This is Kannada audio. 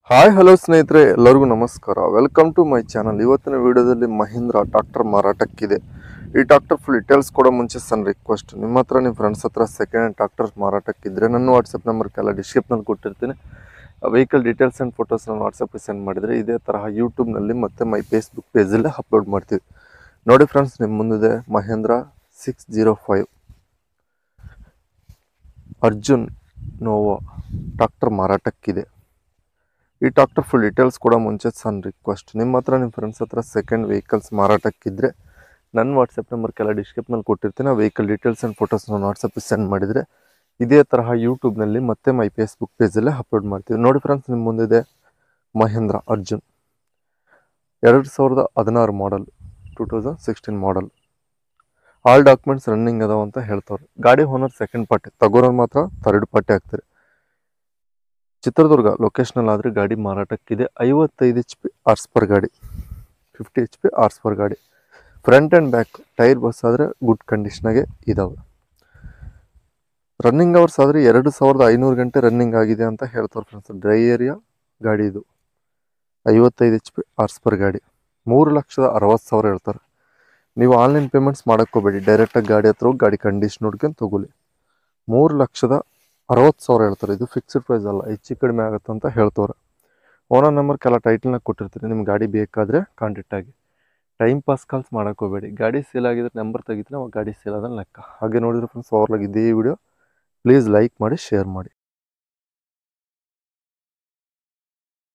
ಹಾಯ್ ಹಲೋ ಸ್ನೇಹಿತರೆ ಎಲ್ಲರಿಗೂ ನಮಸ್ಕಾರ ವೆಲ್ಕಮ್ ಟು ಮೈ ಚಾನಲ್ ಇವತ್ತಿನ ವಿಡಿಯೋದಲ್ಲಿ ಮಹೀಂದ್ರ ಟ್ರಾಕ್ಟರ್ ಮಾರಾಟಕ್ಕಿದೆ ಈ ಟ್ರಾಕ್ಟರ್ ಫುಲ್ ಡೀಟೇಲ್ಸ್ ಕೊಡೋ ಮುಂಚೆ ಸಣ್ಣ ರಿಕ್ವೆಸ್ಟ್ ನಿಮ್ಮ ಹತ್ರ ನಿಮ್ಮ ಫ್ರೆಂಡ್ಸ್ ಹತ್ರ ಸೆಕೆಂಡ್ ಹ್ಯಾಂಡ್ ಟ್ರಾಕ್ಟರ್ ಮಾರಾಟಕ್ಕಿದ್ರೆ ನನ್ನ ವಾಟ್ಸಪ್ ನಂಬರ್ಗೆಲ್ಲ ಡಿಸ್ಕ್ರಿಪ್ನಲ್ಲಿ ಕೊಟ್ಟಿರ್ತೀನಿ ವೆಹಿಕಲ್ ಡೀಟೇಲ್ಸ್ ಆ್ಯಂಡ್ ಫೋಟೋಸ್ ನಾನು ವಾಟ್ಸಪ್ಗೆ ಸೆಂಡ್ ಮಾಡಿದರೆ ಇದೇ ತರಹ ಯೂಟ್ಯೂಬ್ನಲ್ಲಿ ಮತ್ತು ಮೈ ಫೇಸ್ಬುಕ್ ಪೇಜಲ್ಲೇ ಅಪ್ಲೋಡ್ ಮಾಡ್ತೀವಿ ನೋಡಿ ಫ್ರೆಂಡ್ಸ್ ನಿಮ್ಮ ಮುಂದಿದೆ Mahindra six zero five Arjun Novo tractor ಮಾರಾಟಕ್ಕಿದೆ ಈ ಟ್ರಾಕ್ಟರ್ ಫುಲ್ ಡೀಟೇಲ್ಸ್ ಕೊಡೋ ಮುಂಚೆ ಸಣ್ಣ ರಿಕ್ವೆಸ್ಟ್ ನಿಮ್ಮ ಹತ್ರ ನಿಮ್ಮ ಫ್ರೆಂಡ್ಸ್ ಹತ್ರ ಸೆಕೆಂಡ್ ವೆಹಿಕಲ್ಸ್ ಮಾರಾಟಕ್ಕಿದ್ರೆ ನನ್ನ ವಾಟ್ಸಪ್ ನಂಬರ್ಗೆಲ್ಲ ಡಿಸ್ಕ್ರಿಪ್ನಲ್ಲಿ ಕೊಟ್ಟಿರ್ತೀನಿ ಆ ವೆಹಿಕಲ್ ಡೀಟೇಲ್ಸ್ ಆ್ಯಂಡ್ ಫೋಟೋಸ್ ನಾನು ವಾಟ್ಸಪ್ಗೆ ಸೆಂಡ್ ಮಾಡಿದರೆ ಇದೇ ತರಹ ಯೂಟ್ಯೂಬ್ನಲ್ಲಿ ಮತ್ತೆ ಮೈ ಫೇಸ್ಬುಕ್ ಪೇಜಲ್ಲೇ ಅಪ್ಲೋಡ್ ಮಾಡ್ತೀವಿ ನೋಡಿ ಫ್ರೆಂಡ್ಸ್ ನಿಮ್ಮ ಮುಂದಿದೆ ಮಹೇಂದ್ರ ಅರ್ಜುನ್ ಎರಡು ಸಾವಿರದ ಹದಿನಾರು model two thousand sixteen model all documents running ಅದಾವ ಅಂತ ಹೇಳ್ತಾರೆ ಗಾಡಿ ಓನರ್ ಸೆಕೆಂಡ್ ಪಾರ್ಟಿ ತಗೋರೋರು ಮಾತ್ರ ಥರ್ಡ್ ಪಾರ್ಟಿ ಆಗ್ತಾರೆ ಚಿತ್ರದುರ್ಗ ಲೊಕೇಶನಲ್ಲಿ ಆದರೆ ಗಾಡಿ ಮಾರಾಟಕ್ಕಿದೆ ಐವತ್ತೈದು ಎಚ್ ಪಿ ಆರ್ಸ್ ಪರ್ ಗಾಡಿ fifty H P horsepower ಗಾಡಿ ಫ್ರಂಟ್ ಆ್ಯಂಡ್ ಬ್ಯಾಕ್ ಟೈರ್ ಬಸ್ ಆದರೆ ಗುಡ್ ಕಂಡೀಷ್ನಾಗೆ ಇದಾವೆ ರನ್ನಿಂಗ್ ಅವರ್ಸ್ ಆದರೆ ಎರಡು ಸಾವಿರದ ಐನೂರು ಗಂಟೆ ರನ್ನಿಂಗ್ ಆಗಿದೆ ಅಂತ ಹೇಳ್ತಾರೆ ಫ್ರೆಂಡ್ಸ್ ಡ್ರೈ ಏರಿಯಾ ಗಾಡಿ ಇದು ಐವತ್ತೈದು ಎಚ್ ಪಿ ಆರ್ಸ್ ಪರ್ ಗಾಡಿ ಮೂರು ಲಕ್ಷದ ಅರವತ್ತು ಸಾವಿರ ಹೇಳ್ತಾರೆ ನೀವು ಆನ್ಲೈನ್ ಪೇಮೆಂಟ್ಸ್ ಮಾಡೋಕ್ಕೋಬೇಡಿ ಡೈರೆಕ್ಟಾಗಿ ಗಾಡಿ ಹತ್ರ ಹೋಗಿ ಗಾಡಿ ಕಂಡೀಷನ್ ನೋಡ್ಕೊಂಡು ತಗೊಳ್ಳಿ ಮೂರು ಲಕ್ಷದ ಅರವತ್ತು ಸಾವಿರ ಹೇಳ್ತಾರೆ ಇದು ಫಿಕ್ಸ್ಡ್ ಪ್ರೈಸ್ ಅಲ್ಲ ಹೆಚ್ಚು ಕಡಿಮೆ ಆಗುತ್ತೆ ಅಂತ ಹೇಳ್ತವ್ರೆ ಓನರ್ ನಂಬರ್ ಕೆಲ ಟೈಟಲ್ನಾಗ ಕೊಟ್ಟಿರ್ತೀನಿ ನಿಮ್ಮ ಗಾಡಿ ಬೇಕಾದರೆ ಕಾಂಟ್ಯಾಕ್ಟ್ ಆಗಿ ಟೈಮ್ ಪಾಸ್ ಕಾಲ್ಸ್ ಹೋಗಬೇಡಿ ಗಾಡಿ ಸೇಲ್ ಆಗಿದ್ರೆ ನಂಬರ್ ತೆಗಿತೀನಿ ಅವಾಗ ಗಾಡಿ ಸೇಲ್ ಆದ ಲೆಕ್ಕ ಹಾಗೆ ನೋಡಿದ್ರೆ ಫ್ರೆಂಡ್ಸ್ ಅವ್ರಲಾಗ ಇದೇ ವಿಡಿಯೋ ಪ್ಲೀಸ್ ಲೈಕ್ ಮಾಡಿ ಶೇರ್ ಮಾಡಿ